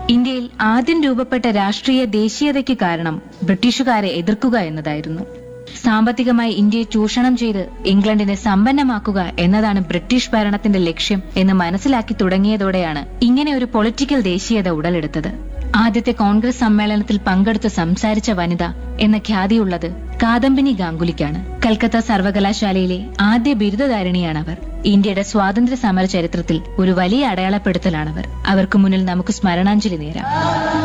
ഇന്ത്യയിൽ ആദ്യം രൂപപ്പെട്ട രാഷ്ട്രീയ ദേശീയതയ്ക്ക് കാരണം ബ്രിട്ടീഷുകാരെ എതിർക്കുക എന്നതായിരുന്നു സാമ്പത്തികമായി ഇന്ത്യയെ ചൂഷണം ചെയ്ത് ഇംഗ്ലണ്ടിനെ സമ്പന്നമാക്കുക എന്നതാണ് ബ്രിട്ടീഷ് ഭരണത്തിന്റെ ലക്ഷ്യം എന്ന് മനസ്സിലാക്കി തുടങ്ങിയതോടെയാണ് ഇങ്ങനെ ഒരു പൊളിറ്റിക്കൽ ദേശീയത ഉടലെടുത്തത് ആദ്യത്തെ കോൺഗ്രസ് സമ്മേളനത്തിൽ പങ്കെടുത്ത് സംസാരിച്ച വനിത എന്ന ഖ്യാതിയുള്ളത് കാദംബിനി ഗാംഗുലിക്കാണ് കൽക്കത്ത സർവകലാശാലയിലെ ആദ്യ ബിരുദധാരിണിയാണ് അവർ ഇന്ത്യയുടെ സ്വാതന്ത്ര്യ സമര ചരിത്രത്തിൽ ഒരു വലിയ അടയാളപ്പെടുത്തലാണവർ അവർക്ക് മുന്നിൽ നമുക്ക് സ്മരണാഞ്ജലി നേരാം